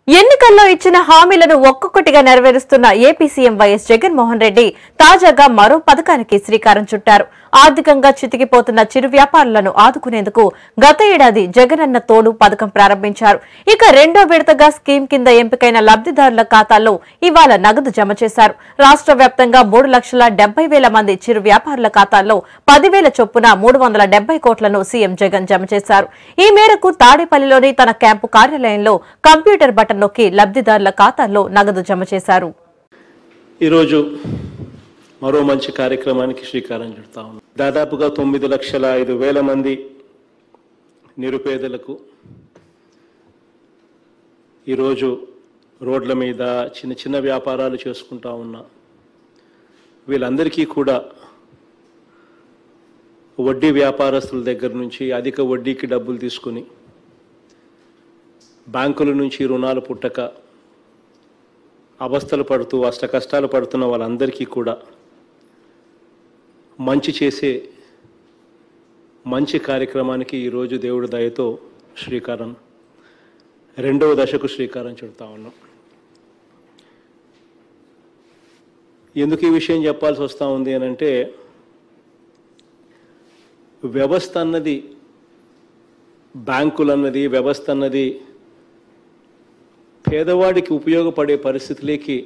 ఎన్నికల్లో ఇచ్చిన హామీలను ఒక్కొక్కటిగా నెరవేరుస్తున్న AP CM YS Jaganmohan Reddy తాజాగా మరో పథకానికి శ్రీకారం చుట్టారు ఆర్థికంగా చితికిపోతున్న చిరు వ్యాపారులను ఆదుకునేందుకు గత ఏడాది జగనన్న తోడు పథకం ప్రారంభించారు ఇక రెండో విడతగా స్కీమ్ కింద ఎంపికైన లబ్దిదారుల ఖాతాల్లో ఇవాళ నగదు జమ చేశారు రాష్ట్ర వ్యాప్తంగా మూడు లక్షల డెబ్బై వేల మంది చిరు వ్యాపారుల ఖాతాల్లో పదివేల చొప్పున మూడు వందల డెబ్బై కోట్లను సీఎం జగన్ జమ చేశారు ఈ మేరకు తాడేపల్లిలోని తన క్యాంపు కార్యాలయంలో కంప్యూటర్ బటన్ నొక్కి లబ్దిదారుల ఖాతాల్లో నగదు జమ చేశారు ఈరోజు మరో మంచి కార్యక్రమానికి శ్రీకారం చుడతా ఉన్నాం దాదాపుగా తొమ్మిది లక్షల ఐదు వేల మంది నిరుపేదలకు ఈరోజు రోడ్ల మీద చిన్న చిన్న వ్యాపారాలు చేసుకుంటా ఉన్నా వీళ్ళందరికీ కూడా వడ్డీ వ్యాపారస్తుల దగ్గర నుంచి అధిక వడ్డీకి డబ్బులు తీసుకుని బ్యాంకుల నుంచి రుణాలు పుట్టక అవస్థలు పడుతూ అష్ట కష్టాలు పడుతున్న వాళ్ళందరికీ కూడా మంచి చేసే మంచి కార్యక్రమానికి ఈరోజు దేవుడి దయతో శ్రీకారం రెండవ దశకు శ్రీకారం చుడతా ఉన్నాం ఎందుకు ఈ విషయం చెప్పాల్సి వస్తూ ఉంది అని అంటే వ్యవస్థ అన్నది బ్యాంకులు అన్నది వ్యవస్థ అన్నది పేదవాడికి ఉపయోగపడే పరిస్థితిలోకి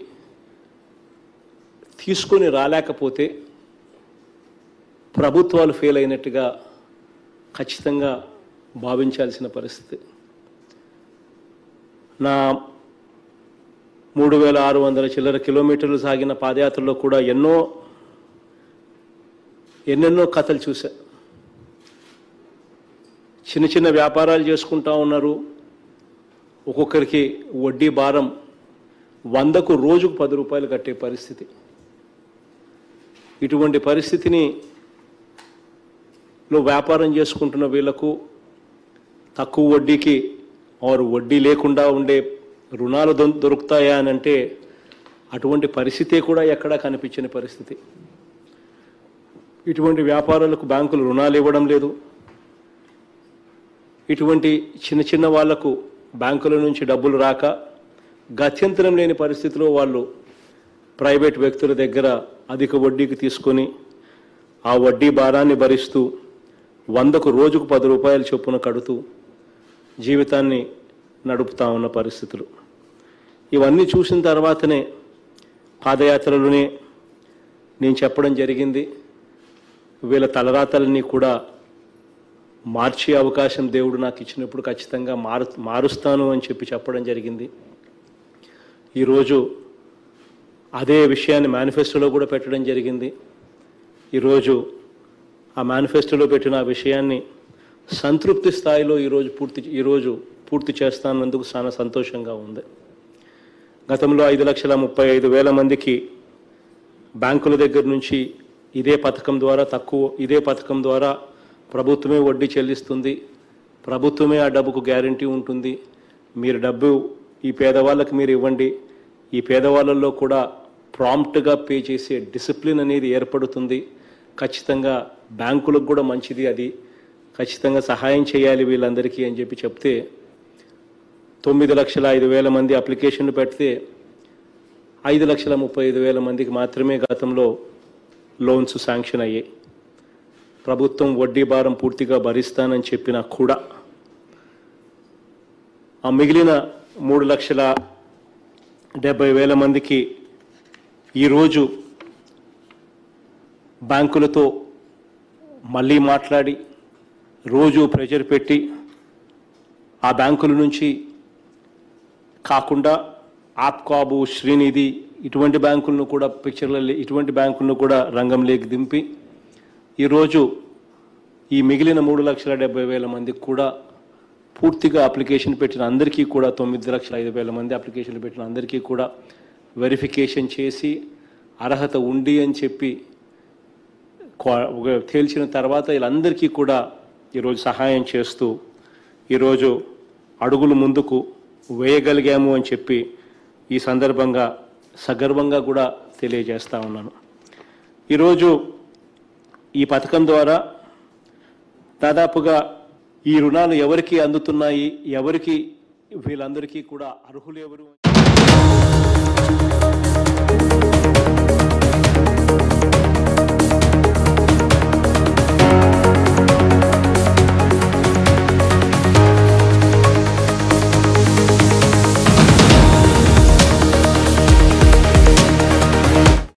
తీసుకొని రాలేకపోతే ప్రభుత్వాలు ఫెయిల్ అయినట్టుగా ఖచ్చితంగా భావించాల్సిన పరిస్థితి నా మూడు వేల ఆరు వందల చిల్లర కిలోమీటర్లు సాగిన పాదయాత్రలో కూడా ఎన్నో ఎన్నెన్నో కథలు చూసా చిన్న చిన్న వ్యాపారాలు చేసుకుంటా ఉన్నారు ఒక్కొక్కరికి వడ్డీ భారం వందకు రోజుకు పది రూపాయలు కట్టే పరిస్థితి ఇటువంటి పరిస్థితిని లో వ్యాపారం చేసుకుంటున్న వీళ్లకు తక్కువ వడ్డీకి వారు వడ్డీ లేకుండా ఉండే రుణాలు దొ- దొరుకుతాయా అని అంటే అటువంటి పరిస్థితే కూడా ఎక్కడా కనిపించని పరిస్థితి ఇటువంటి వ్యాపారాలకు బ్యాంకులు రుణాలు ఇవ్వడం లేదు ఇటువంటి చిన్న చిన్న వాళ్లకు బ్యాంకుల నుంచి డబ్బులు రాక గత్యంతరం లేని పరిస్థితిలో వాళ్ళు ప్రైవేట్ వ్యక్తుల దగ్గర అధిక వడ్డీకి తీసుకొని ఆ వడ్డీ భారాన్ని భరిస్తూ వందకు రోజుకు పది రూపాయల చొప్పున కడుతూ జీవితాన్ని నడుపుతా ఉన్న పరిస్థితులు ఇవన్నీ చూసిన తర్వాతనే పాదయాత్రలోనే నేను చెప్పడం జరిగింది వీళ్ళ తలరాతల్ని కూడా మార్చే అవకాశం దేవుడు నాకు ఇచ్చినప్పుడు ఖచ్చితంగా మారు మారుస్తాను అని చెప్పి చెప్పడం జరిగింది ఈరోజు అదే విషయాన్ని మేనిఫెస్టోలో కూడా పెట్టడం జరిగింది ఈరోజు ఆ మేనిఫెస్టోలో పెట్టిన ఆ విషయాన్ని సంతృప్తి స్థాయిలో ఈరోజు పూర్తి ఈరోజు పూర్తి చేస్తానందుకు చాలా సంతోషంగా ఉంది గతంలో ఐదు లక్షల ముప్పై ఐదు వేల మందికి బ్యాంకుల దగ్గర నుంచి ఇదే పథకం ద్వారా తక్కువ ఇదే పథకం ద్వారా ప్రభుత్వమే వడ్డీ చెల్లిస్తుంది ప్రభుత్వమే ఆ డబ్బుకు గ్యారంటీ ఉంటుంది మీరు డబ్బు ఈ పేదవాళ్ళకి మీరు ఇవ్వండి ఈ పేదవాళ్ళల్లో కూడా ప్రాంప్ట్గా పే చేసే డిసిప్లిన్ అనేది ఏర్పడుతుంది ఖచ్చితంగా బ్యాంకులకు కూడా మంచిది అది ఖచ్చితంగా సహాయం చేయాలి వీళ్ళందరికీ అని చెప్పి చెప్తే తొమ్మిది లక్షల ఐదు వేల మంది అప్లికేషన్లు పెడితే ఐదు లక్షల ముప్పై ఐదు వేల మందికి మాత్రమే గతంలో లోన్స్ శాంక్షన్ అయ్యాయి ప్రభుత్వం వడ్డీ భారం పూర్తిగా భరిస్తానని చెప్పినా కూడా ఆ మిగిలిన మూడు లక్షల డెబ్బై వేల మందికి ఈరోజు బ్యాంకులతో మళ్ళీ మాట్లాడి రోజు ప్రెజర్ పెట్టి ఆ బ్యాంకుల నుంచి కాకుండా ఆప్కాబు శ్రీనిధి ఇటువంటి బ్యాంకులను కూడా పిక్చర్లలో ఇటువంటి బ్యాంకులను కూడా రంగంలోకి దింపి ఈరోజు ఈ మిగిలిన మూడు లక్షల డెబ్బై వేల మందికి కూడా పూర్తిగా అప్లికేషన్ పెట్టిన అందరికీ కూడా తొమ్మిది లక్షల ఐదు వేల మంది అప్లికేషన్లు పెట్టిన అందరికీ కూడా వెరిఫికేషన్ చేసి అర్హత ఉంది అని చెప్పి క్వా- ఒక తేల్చిన తర్వాత వీళ్ళందరికీ కూడా ఈరోజు సహాయం చేస్తూ ఈరోజు అడుగులు ముందుకు వేయగలిగాము అని చెప్పి ఈ సందర్భంగా సగర్వంగా కూడా తెలియజేస్తా ఉన్నాను ఈరోజు ఈ పథకం ద్వారా దాదాపుగా ఈ రుణాలు ఎవరికి అందుతున్నాయి ఎవరికి వీళ్ళందరికీ కూడా అర్హులు ఎవరు